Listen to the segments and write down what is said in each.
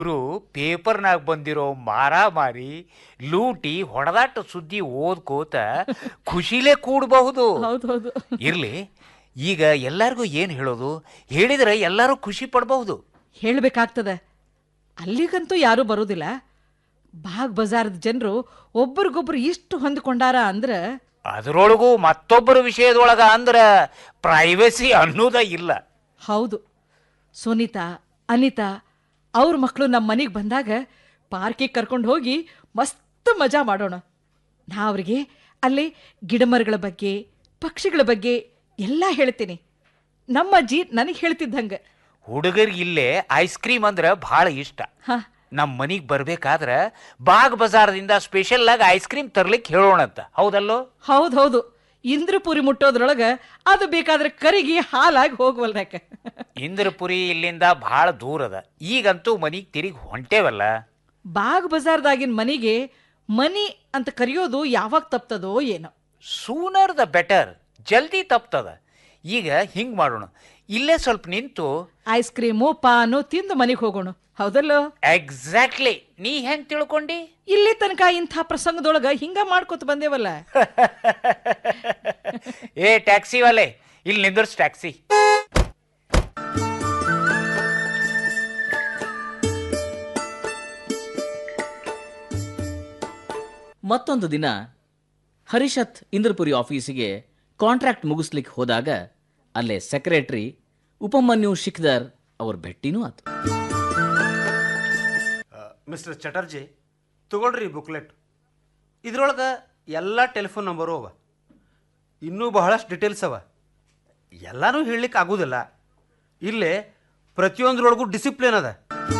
ಇವರು ಪೇಪರ್ನಾಗ ಬಂದಿರೋ ಮಾರಾಮಾರಿ ಲೂಟಿ ಹೊಡೆದಾಟ ಸುದ್ದಿ ಓದ್ಕೋತ ಖುಷಿಲೇ ಕೂಡಬಹುದು ಹೌದು ಹೌದು ಇರ್ಲಿ ಈಗ ಎಲ್ಲರಿಗೂ ಏನು ಹೇಳೋದು ಹೇಳಿದ್ರೆ ಎಲ್ಲರೂ ಖುಷಿ ಪಡಬಹುದು ಹೇಳ್ಬೇಕಾಗ್ತದ ಅಲ್ಲಿಗಂತೂ ಯಾರೂ ಬರೋದಿಲ್ಲ ಬಾಗ್ ಬಜಾರದ ಜನರು ಒಬ್ರಿಗೊಬ್ರು ಇಷ್ಟು ಹೊಂದ್ಕೊಂಡಾರ ಅಂದ್ರ ಅದರೊಳಗೂ ಮತ್ತೊಬ್ಬರ ವಿಷಯದೊಳಗ ಅಂದ್ರ ಪ್ರೈವಸಿ ಅನ್ನೋದ ಇಲ್ಲ ಹೌದು ಸುನೀತಾ ಅನಿತಾ ಅವ್ರ ಮಕ್ಕಳು ನಮ್ಮ ಮನೆಗೆ ಬಂದಾಗ ಪಾರ್ಕಿಗೆ ಕರ್ಕೊಂಡು ಹೋಗಿ ಮಸ್ತ್ ಮಜಾ ಮಾಡೋಣ ನಾ ಅವ್ರಿಗೆ ಅಲ್ಲಿ ಗಿಡಮರಗಳ ಬಗ್ಗೆ ಪಕ್ಷಿಗಳ ಬಗ್ಗೆ ಎಲ್ಲ ಹೇಳ್ತೀನಿ ನಮ್ಮ ಅಜ್ಜಿ ನನಗೆ ಹೇಳ್ತಿದ್ದಂಗೆ ಹುಡುಗರಿಗೆ ಇಲ್ಲೇ ಐಸ್ ಕ್ರೀಮ್ ಅಂದ್ರೆ ಭಾಳ ಇಷ್ಟ ಹಾ ನಮ್ಮ ಮನಿಗೆ ಬರ್ಬೇಕಾದ್ರ ಬಾಗ್ ಬಜಾರದಿಂದ ಸ್ಪೆಷಲ್ ಆಗಿ ಐಸ್ ಕ್ರೀಮ್ ತರ್ಲಿಕ್ಕೆ ಹೇಳೋಣಂತ ಹೌದಲ್ಲೋ ಹೌದು ಹೌದು ಇಂದ್ರಪುರಿ ಮುಟ್ಟೋದ್ರೊಳಗೆ ಅದು ಬೇಕಾದ್ರೆ ಕರಿಗಿ ಹಾಲಾಗಿ ಹೋಗ್ವಲ್ರಕ್ಕ ಇಂದ್ರಪುರಿ ಇಲ್ಲಿಂದ ಭಾಳ ದೂರ ಅದ ಈಗಂತೂ ಮನಿಗೆ ತಿರುಗಿ ಹೊಂಟೇವಲ್ಲ ಬಾಗ್ ಬಜಾರ್ದಾಗಿನ ಮನೆಗೆ ಮನಿ ಅಂತ ಕರೆಯೋದು ಯಾವಾಗ ತಪ್ತದೋ ಏನೋ ಸೂನರ್ ದ ಬೆಟರ್ ಜಲ್ದಿ ತಪ್ತದ ಈಗ ಹಿಂಗ್ ಮಾಡೋಣ ಇಲ್ಲೇ ಸ್ವಲ್ಪ ನಿಂತು ಐಸ್ ಕ್ರೀಮು ಪಾನು ತಿಂದು ಮನೆಗೆ ಹೋಗೋಣ ಹೌದಲ್ಲೋ ಎಕ್ಸಾಕ್ಟ್ಲಿ ನೀ ಹೆಂಗ್ ತಿಳ್ಕೊಂಡಿ ಇಲ್ಲಿ ತನಕ ಇಂಥ ಪ್ರಸಂಗದೊಳಗ ಹಿಂಗ ಮಾಡ್ಕೊತ ಬಂದೇವಲ್ಲ ಏ ಟ್ಯಾಕ್ಸಿ ವಾಲೆ ಇಲ್ಲಿ ನಿಂದ್ರಸ್ ಟ್ಯಾಕ್ಸಿ ಮತ್ತೊಂದು ದಿನ ಹರಿಷತ್ ಇಂದ್ರಪುರಿ ಆಫೀಸಿಗೆ ಕಾಂಟ್ರಾಕ್ಟ್ ಮುಗಿಸ್ಲಿಕ್ಕೆ ಹೋದಾಗ ಅಲ್ಲೇ ಸೆಕ್ರೆಟರಿ ಉಪಮನ್ಯು ಶಿಕ್ದರ್ ಅವ್ರ ಭೇಟಿನೂ ಆತು ಮಿಸ್ಟರ್ ಚಟರ್ಜಿ ತಗೊಳ್ರಿ ಬುಕ್ಲೆಟ್ ಇದ್ರೊಳಗೆ ಎಲ್ಲ ಟೆಲಿಫೋನ್ ನಂಬರು ಅವ ಇನ್ನೂ ಬಹಳಷ್ಟು ಡೀಟೇಲ್ಸ್ ಅವ ಎಲ್ಲನೂ ಹೇಳಲಿಕ್ಕೆ ಆಗೋದಿಲ್ಲ ಇಲ್ಲೇ ಪ್ರತಿಯೊಂದ್ರೊಳಗೂ ಡಿಸಿಪ್ಲಿನ್ ಅದ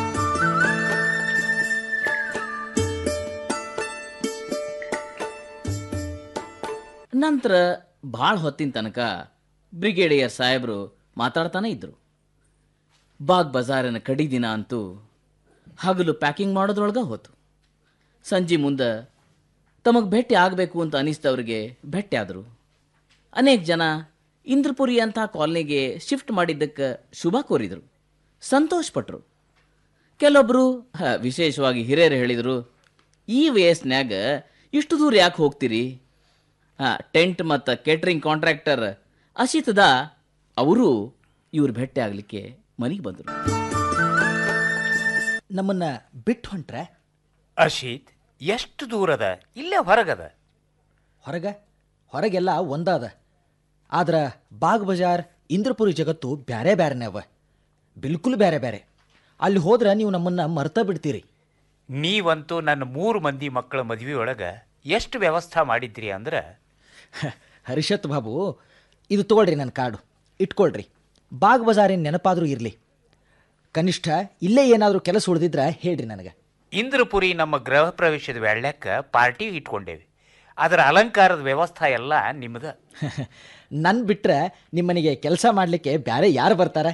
ನಂತರ ಭಾಳ ಹೊತ್ತಿನ ತನಕ ಬ್ರಿಗೇಡಿಯರ್ ಸಾಹೇಬರು ಮಾತಾಡ್ತಾನೆ ಇದ್ರು ಬಾಗ್ ಬಜಾರಿನ ಕಡಿ ದಿನ ಅಂತೂ ಹಗಲು ಪ್ಯಾಕಿಂಗ್ ಮಾಡೋದ್ರೊಳಗೆ ಹೋತು ಸಂಜೆ ಮುಂದೆ ತಮಗೆ ಭೇಟಿ ಆಗಬೇಕು ಅಂತ ಅನಿಸ್ತವ್ರಿಗೆ ಭೇಟಿ ಆದರು ಅನೇಕ ಜನ ಇಂದ್ರಪುರಿ ಅಂತ ಕಾಲನಿಗೆ ಶಿಫ್ಟ್ ಮಾಡಿದ್ದಕ್ಕೆ ಶುಭ ಕೋರಿದರು ಸಂತೋಷಪಟ್ಟರು ಕೆಲವೊಬ್ಬರು ಹ, ವಿಶೇಷವಾಗಿ ಹಿರಿಯರು ಹೇಳಿದರು ಈ ವಯಸ್ಸಿನ್ಯಾಗ ಇಷ್ಟು ದೂರ ಯಾಕೆ ಹೋಗ್ತೀರಿ ಹಾಂ ಟೆಂಟ್ ಮತ್ತು ಕೇಟ್ರಿಂಗ್ ಕಾಂಟ್ರಾಕ್ಟರ್ ಅಶಿತದ ಅವರು ಇವ್ರು ಭೇಟಿ ಆಗಲಿಕ್ಕೆ ಮನೆಗೆ ಬಂದರು ನಮ್ಮನ್ನ ಬಿಟ್ಟು ಹೊಂಟ್ರೆ ಅಶೀತ್ ಎಷ್ಟು ದೂರದ ಇಲ್ಲೇ ಹೊರಗದ ಹೊರಗ ಹೊರಗೆಲ್ಲ ಒಂದಾದ ಆದ್ರೆ ಬಾಗ್ ಬಜಾರ್ ಇಂದ್ರಪುರಿ ಜಗತ್ತು ಬ್ಯಾರೆ ಬ್ಯಾರೆನೇ ಅವ ಬಿಲ್ಕುಲ್ ಬ್ಯಾರೆ ಬ್ಯಾರೆ ಅಲ್ಲಿ ಹೋದ್ರೆ ನೀವು ನಮ್ಮನ್ನ ಮರ್ತ ಬಿಡ್ತೀರಿ ನೀವಂತೂ ನನ್ನ ಮೂರು ಮಂದಿ ಮಕ್ಕಳ ಮದುವೆ ಒಳಗ ಎಷ್ಟು ವ್ಯವಸ್ಥೆ ಮಾಡಿದ್ರಿ ಅಂದ್ರೆ ಹರಿಷತ್ ಬಾಬು ಇದು ತಗೊಳ್ರಿ ನನ್ನ ಕಾರ್ಡು ಇಟ್ಕೊಳ್ರಿ ಬಾಗ್ ಬಜಾರಿನ ನೆನಪಾದರೂ ಇರಲಿ ಕನಿಷ್ಠ ಇಲ್ಲೇ ಏನಾದರೂ ಕೆಲಸ ಉಳಿದಿದ್ರೆ ಹೇಳ್ರಿ ನನಗೆ ಇಂದ್ರಪುರಿ ನಮ್ಮ ಗೃಹ ಪ್ರವೇಶದ ವೇಳ್ಯಾಕ ಪಾರ್ಟಿ ಇಟ್ಕೊಂಡೇವಿ ಅದರ ಅಲಂಕಾರದ ವ್ಯವಸ್ಥೆ ಎಲ್ಲ ನಿಮ್ಮದ ನನ್ನ ಬಿಟ್ರೆ ನಿಮ್ಮನೆಗೆ ಕೆಲಸ ಮಾಡಲಿಕ್ಕೆ ಬ್ಯಾರೆ ಯಾರು ಬರ್ತಾರೆ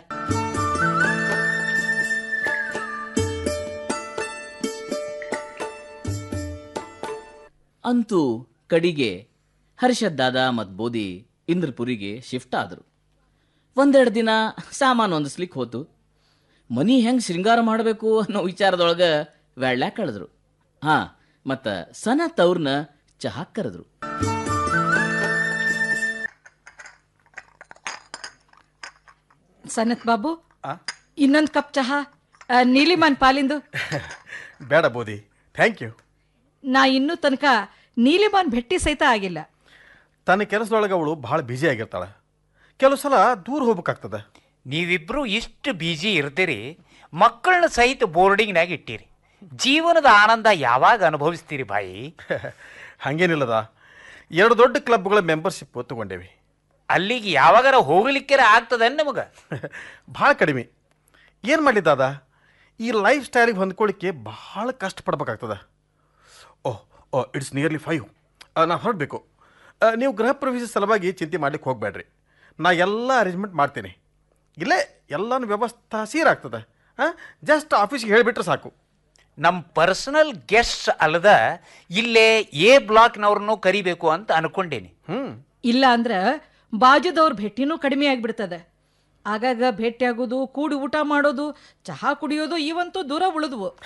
ಅಂತೂ ಕಡಿಗೆ ಹರ್ಷದ್ ದಾದ ಮತ್ತು ಬೋದಿ ಇಂದ್ರಪುರಿಗೆ ಶಿಫ್ಟ್ ಆದರು ಒಂದೆರಡು ದಿನ ಸಾಮಾನು ಹೊಂದಿಸ್ಲಿಕ್ಕೆ ಹೋತು ಮನಿ ಹೆಂಗೆ ಶೃಂಗಾರ ಮಾಡಬೇಕು ಅನ್ನೋ ವಿಚಾರದೊಳಗೆ ವ್ಯಾಳ್ಯಾಕ ಕಳೆದ್ರು ಹಾಂ ಮತ್ತು ಸನತ್ ಅವ್ರನ್ನ ಚಹಾ ಕರೆದ್ರು ಸನತ್ ಬಾಬು ಇನ್ನೊಂದು ಕಪ್ ಚಹಾ ಆ, ನೀಲಿಮಾನ್ ಪಾಲಿಂದು ಬೇಡ ಬೋದಿ ಥ್ಯಾಂಕ್ ಯು ನಾ ಇನ್ನೂ ತನಕ ನೀಲಿಮಾನ್ ಭೆಟ್ಟಿ ಸಹಿತ ಆಗಿಲ್ಲ ತನ್ನ ಕೆಲಸದೊಳಗೆ ಅವಳು ಭಾಳ ಬ್ಯುಸಿ ಆಗಿರ್ತಾಳೆ ಕೆಲವು ಸಲ ದೂರ ಹೋಗ್ಬೇಕಾಗ್ತದೆ ನೀವಿಬ್ರು ಇಷ್ಟು ಬಿಜಿ ಇರ್ತೀರಿ ಮಕ್ಕಳನ್ನ ಸಹಿತ ಬೋರ್ಡಿಂಗ್ನಾಗ ಇಟ್ಟಿರಿ ಜೀವನದ ಆನಂದ ಯಾವಾಗ ಅನುಭವಿಸ್ತೀರಿ ಬಾಯಿ ಹಾಗೇನಿಲ್ಲದ ಎರಡು ದೊಡ್ಡ ಕ್ಲಬ್ಗಳ ಮೆಂಬರ್ಶಿಪ್ ತಗೊಂಡೇವಿ ಅಲ್ಲಿಗೆ ಯಾವಾಗಾರ ಹೋಗ್ಲಿಕ್ಕೆ ಆಗ್ತದ ನಮಗ ಭಾಳ ಕಡಿಮೆ ಏನು ಮಾಡಲಿದ್ದಾದ ಈ ಲೈಫ್ ಸ್ಟೈಲಿಗೆ ಹೊಂದ್ಕೊಳ್ಳಿಕ್ಕೆ ಭಾಳ ಕಷ್ಟಪಡ್ಬೇಕಾಗ್ತದೆ oh oh it's nearly five ನಾ ಹೊರಡಬೇಕು ನೀವು ಗೃಹ ಪ್ರವೇಶ ಸಲುವಾಗಿ ಚಿಂತೆ ಮಾಡ್ಲಿಕ್ಕೆ ಹೋಗಬೇಡ್ರಿ ನಾ ಎಲ್ಲ ಅರೇಂಜ್ಮೆಂಟ್ ಮಾಡ್ತೀನಿ ಇಲ್ಲೇ ಎಲ್ಲನೂ ವ್ಯವಸ್ಥೆ ಸೀರಾಗ್ತದೆ ಹಾಂ ಜಸ್ಟ್ ಆಫೀಸ್ಗೆ ಹೇಳಿಬಿಟ್ರೆ ಸಾಕು ನಮ್ಮ ಪರ್ಸನಲ್ ಗೆಸ್ಟ್ ಅಲ್ಲದ ಇಲ್ಲೇ ಎ ಬ್ಲಾಕ್ನವ್ರನ್ನೂ ಕರಿಬೇಕು ಅಂತ ಅನ್ಕೊಂಡೇನಿ ಹ್ಞೂ ಇಲ್ಲ ಅಂದ್ರ ಬಾಜುದವ್ರ ಭೇಟಿನೂ ಕಡಿಮೆ ಆಗ್ಬಿಡ್ತದ ಆಗಾಗ ಭೇಟಿಯಾಗೋದು ಕೂಡಿ ಊಟ ಮಾಡೋದು ಚಹಾ ಕುಡಿಯೋದು ಇವಂತೂ ದೂರ ಉಳಿದ್ವು